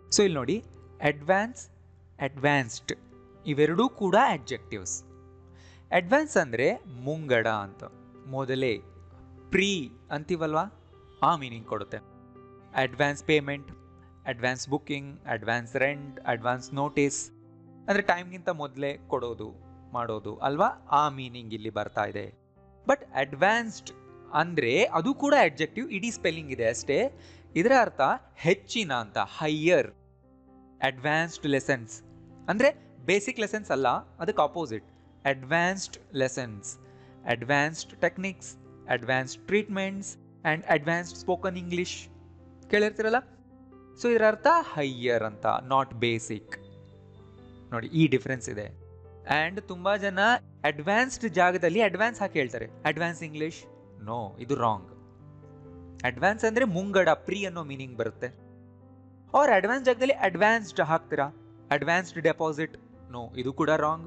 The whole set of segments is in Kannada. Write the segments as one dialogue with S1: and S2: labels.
S1: ಸೊ ಇಲ್ಲಿ ನೋಡಿ ಅಡ್ವಾನ್ಸ್ ಅಡ್ವಾನ್ಸ್ಡ್ ಇವೆರಡೂ ಕೂಡ ಅಡ್ಜೆಕ್ಟಿವ್ಸ್ ಅಡ್ವಾನ್ಸ್ ಅಂದರೆ ಮುಂಗಡ ಅಂತ ಮೊದಲೇ ಪ್ರೀ ಅಂತೀವಲ್ವಾ ಆ ಮೀನಿಂಗ್ ಕೊಡುತ್ತೆ advance payment advance booking advance rent advance notice ಅಂದರೆ ಟೈಮ್ಗಿಂತ ಮೊದಲೇ ಕೊಡೋದು ಮಾಡೋದು ಅಲ್ವಾ ಆ ಮೀನಿಂಗ್ ಇಲ್ಲಿ ಬರ್ತಾ ಇದೆ ಬಟ್ ಅಡ್ವಾನ್ಸ್ಡ್ ಅಂದರೆ ಅದು ಕೂಡ ಅಡ್ಜೆಕ್ಟಿವ್ ಇಡೀ ಸ್ಪೆಲ್ಲಿಂಗ್ ಇದೆ ಅಷ್ಟೇ ಇದರ ಅರ್ಥ ಹೆಚ್ಚಿನ ಅಂತ ಹೈಯರ್ ಅಡ್ವಾನ್ಸ್ಡ್ ಲೆಸನ್ಸ್ ಅಂದರೆ ಬೇಸಿಕ್ ಲೆಸನ್ಸ್ ಅಲ್ಲ ಅದಕ್ಕೆ opposite advanced lessons advanced techniques advanced treatments and advanced spoken English ಕೇಳಿರ್ತೀರಲ್ಲ ಸೊ ಇದರ ಅರ್ಥ ಹೈಯರ್ ಅಂತ ನಾಟ್ ಬೇಸಿಕ್ ನೋಡಿ ಈ ಡಿಫ್ರೆನ್ಸ್ ಇದೆ ಆ್ಯಂಡ್ ತುಂಬ ಜನ ಅಡ್ವಾನ್ಸ್ಡ್ ಜಾಗದಲ್ಲಿ ಅಡ್ವಾನ್ಸ್ ಹಾಕಿ ಹೇಳ್ತಾರೆ ಅಡ್ವಾನ್ಸ್ ಇಂಗ್ಲಿಷ್ ನೋ ಇದು ರಾಂಗ್ ಅಡ್ವಾನ್ಸ್ ಅಂದರೆ ಮುಂಗಡ ಪ್ರೀ ಅನ್ನೋ ಮೀನಿಂಗ್ ಬರುತ್ತೆ ಅವ್ರ ಅಡ್ವಾನ್ಸ್ ಜಾಗದಲ್ಲಿ ಅಡ್ವಾನ್ಸ್ಡ್ ಹಾಕ್ತೀರಾ ಅಡ್ವಾನ್ಸ್ಡ್ ಡೆಪಾಸಿಟ್ ನೋ ಇದು ಕೂಡ ರಾಂಗ್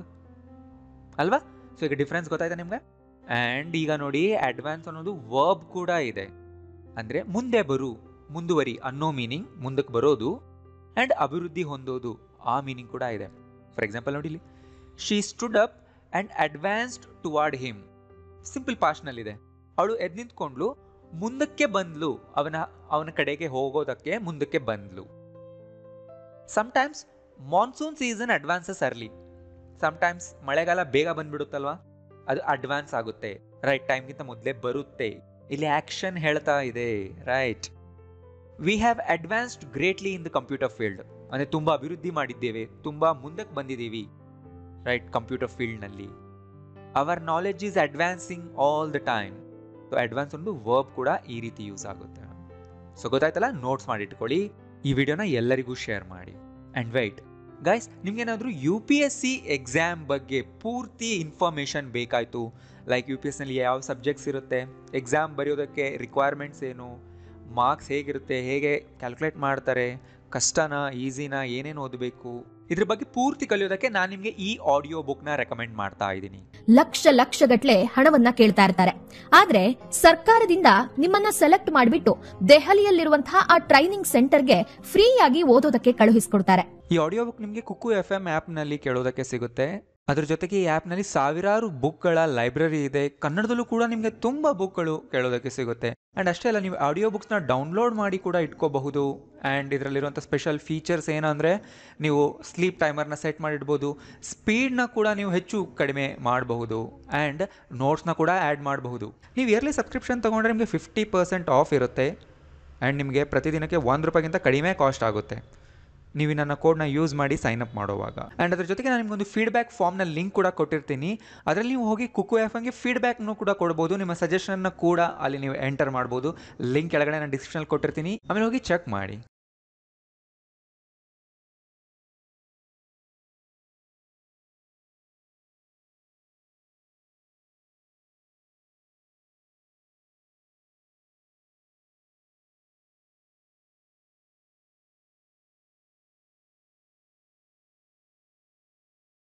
S1: ಅಲ್ವಾ ಸೊ ಈಗ ಡಿಫ್ರೆನ್ಸ್ ಗೊತ್ತಾಯ್ತಾ ನಿಮ್ಗೆ ಆ್ಯಂಡ್ ಈಗ ನೋಡಿ ಅಡ್ವಾನ್ಸ್ ಅನ್ನೋದು ವರ್ಬ್ ಕೂಡ ಇದೆ ಅಂದರೆ ಮುಂದೆ ಬರು ಮುಂದುವರಿ ಅನ್ನೋ ಮೀನಿಂಗ್ ಮುಂದಕ್ಕೆ ಬರೋದು ಆ್ಯಂಡ್ ಅಭಿವೃದ್ಧಿ ಹೊಂದೋದು ಆ ಮೀನಿಂಗ್ ಕೂಡ ಇದೆ ಫಾರ್ ಎಕ್ಸಾಂಪಲ್ ನೋಡಿ ಇಲ್ಲಿ she stood up and advanced toward him simple ಪಾಸ್ಟ್ನಲ್ಲಿದೆ ಅವಳು ಎದ್ದು ನಿಂತ್ಕೊಂಡ್ಲು ಮುಂದಕ್ಕೆ ಬಂದ್ಲು ಅವನ ಅವನ ಕಡೆಗೆ ಹೋಗೋದಕ್ಕೆ ಮುಂದಕ್ಕೆ ಬಂದ್ಲು sometimes monsoon season advances early sometimes ಮಳೆಗಾಲ ಬೇಗ ಬಂದ್ಬಿಡುತ್ತಲ್ವಾ ಅದು ಅಡ್ವಾನ್ಸ್ ಆಗುತ್ತೆ ರೈಟ್ ಟೈಮ್ಗಿಂತ ಮೊದಲೇ ಬರುತ್ತೆ ಇಲ್ಲಿ ಆಕ್ಷನ್ ಹೇಳ್ತಾ ಇದೆ right we have advanced greatly in the computer field ಅಂದರೆ ತುಂಬ ಅಭಿವೃದ್ಧಿ ಮಾಡಿದ್ದೇವೆ ತುಂಬ ಮುಂದಕ್ಕೆ ಬಂದಿದ್ದೀವಿ ರೈಟ್ ಕಂಪ್ಯೂಟರ್ ಫೀಲ್ಡ್ನಲ್ಲಿ our knowledge is advancing all the time so advance ಒಂದು ವರ್ಬ್ ಕೂಡ ಈ ರೀತಿ ಯೂಸ್ ಆಗುತ್ತೆ ಸೊ ಗೊತ್ತಾಯ್ತಲ್ಲ ನೋಟ್ಸ್ ಮಾಡಿಟ್ಕೊಳ್ಳಿ ಈ ವಿಡಿಯೋನ ಎಲ್ಲರಿಗೂ ಶೇರ್ ಮಾಡಿ ಆ್ಯಂಡ್ ವೈಟ್ ಗೈಸ್ ನಿಮ್ಗೇನಾದರೂ U P S C exam ಬಗ್ಗೆ ಪೂರ್ತಿ ಇನ್ಫಾರ್ಮೇಷನ್ ಬೇಕಾಯಿತು ಲೈಕ್ ಯು ಪಿ ಎಸ್ನಲ್ಲಿ ಯಾವ ಸಬ್ಜೆಕ್ಟ್ಸ್ ಇರುತ್ತೆ ಎಕ್ಸಾಮ್ ಬರೆಯೋದಕ್ಕೆ ರಿಕ್ವೈರ್ಮೆಂಟ್ಸ್ ಏನು ಮಾರ್ಕ್ಸ್ ಹೇಗಿರುತ್ತೆ ಹೇಗೆ ಕ್ಯಾಲ್ಕುಲೇಟ್ ಮಾಡ್ತಾರೆ ಕಷ್ಟನಾ ಈಸಿನಾ ಏನೇನು ಓದಬೇಕು ಇದ್ರ ಬಗ್ಗೆ ಪೂರ್ತಿ ಕಲಿಯೋದಕ್ಕೆ ನಾನು ನಿಮಗೆ ಈ ಆಡಿಯೋ ಬುಕ್ನ ರೆಕಮೆಂಡ್ ಮಾಡ್ತಾ ಇದ್ದೀನಿ
S2: ಲಕ್ಷ ಲಕ್ಷಗಟ್ಲೆ ಹಣವನ್ನ ಕೇಳ್ತಾ ಇರ್ತಾರೆ ಆದ್ರೆ ಸರ್ಕಾರದಿಂದ ನಿಮ್ಮನ್ನ ಸೆಲೆಕ್ಟ್ ಮಾಡಿಬಿಟ್ಟು ದೆಹಲಿಯಲ್ಲಿರುವಂತಹ ಆ ಟ್ರೈನಿಂಗ್ ಸೆಂಟರ್ಗೆ ಫ್ರೀಯಾಗಿ ಓದೋದಕ್ಕೆ ಕಳುಹಿಸ್ಕೊಡ್ತಾರೆ
S1: ಈ ಆಡಿಯೋ ಬುಕ್ ನಿಮಗೆ ಕುಕ್ಕು ಎಫ್ ಎಂ ಆ್ಯಪ್ನಲ್ಲಿ ಕೇಳೋದಕ್ಕೆ ಸಿಗುತ್ತೆ ಅದ್ರ ಜೊತೆಗೆ ಈ ಆ್ಯಪ್ನಲ್ಲಿ ಸಾವಿರಾರು ಬುಕ್ಗಳ ಲೈಬ್ರರಿ ಇದೆ ಕನ್ನಡದಲ್ಲೂ ಕೂಡ ನಿಮಗೆ ತುಂಬ ಬುಕ್ಗಳು ಕೇಳೋದಕ್ಕೆ ಸಿಗುತ್ತೆ ಆ್ಯಂಡ್ ಅಷ್ಟೇ ಅಲ್ಲ ನೀವು ಆಡಿಯೋ ಬುಕ್ಸ್ನ ಡೌನ್ಲೋಡ್ ಮಾಡಿ ಕೂಡ ಇಟ್ಕೋಬಹುದು ಆ್ಯಂಡ್ ಇದರಲ್ಲಿರುವಂಥ ಸ್ಪೆಷಲ್ ಫೀಚರ್ಸ್ ಏನಂದರೆ ನೀವು ಸ್ಲೀಪ್ ಟೈಮರ್ನ ಸೆಟ್ ಮಾಡಿಡ್ಬೋದು ಸ್ಪೀಡ್ನ ಕೂಡ ನೀವು ಹೆಚ್ಚು ಕಡಿಮೆ ಮಾಡಬಹುದು ಆ್ಯಂಡ್ ನೋಟ್ಸ್ನ ಕೂಡ ಆ್ಯಡ್ ಮಾಡಬಹುದು ನೀವು ಇಯರ್ಲಿ ಸಬ್ಸ್ಕ್ರಿಪ್ಷನ್ ತೊಗೊಂಡ್ರೆ ನಿಮಗೆ ಫಿಫ್ಟಿ ಪರ್ಸೆಂಟ್ ಆಫ್ ಇರುತ್ತೆ ಆ್ಯಂಡ್ ನಿಮಗೆ ಪ್ರತಿದಿನಕ್ಕೆ ಒಂದು ರೂಪಾಯಿಗಿಂತ ಕಡಿಮೆ ಕಾಸ್ಟ್ ಆಗುತ್ತೆ ನೀವು ನನ್ನ ಕೋಡ್ನ ಯೂಸ್ ಮಾಡಿ ಸೈನ್ ಅಪ್ ಮಾಡುವಾಗ ಆ್ಯಂಡ್ ಅದ್ರ ಜೊತೆಗೆ ನಾನು ನಿಮ್ಗೊಂದು ಫೀಡ್ಬ್ಯಾಕ್ ಫಾರ್ಮ್ನ ಲಿಂಕ್ ಕೂಡ ಕೊಟ್ಟಿರ್ತೀನಿ ಅದರಲ್ಲಿ ನೀವು ಹೋಗಿ ಕುಕ್ಕು ಎಫ್ಗೆ ಫೀಡ್ಬ್ಯಾಕ್ನು ಕೂಡ ಕೊಡ್ಬೋದು ನಿಮ್ಮ ಸಜೆಷನ್ನ ಕೂಡ ಅಲ್ಲಿ ನೀವು ಎಂಟರ್ ಮಾಡ್ಬೋದು ಲಿಂಕ್ ಕೆಳಗಡೆ ನಾನು ಡಿಸ್ಕ್ರಿಪ್ಷನಲ್ಲಿ ಕೊಟ್ಟಿರ್ತೀನಿ ಆಮೇಲೆ ಹೋಗಿ ಚೆಕ್ ಮಾಡಿ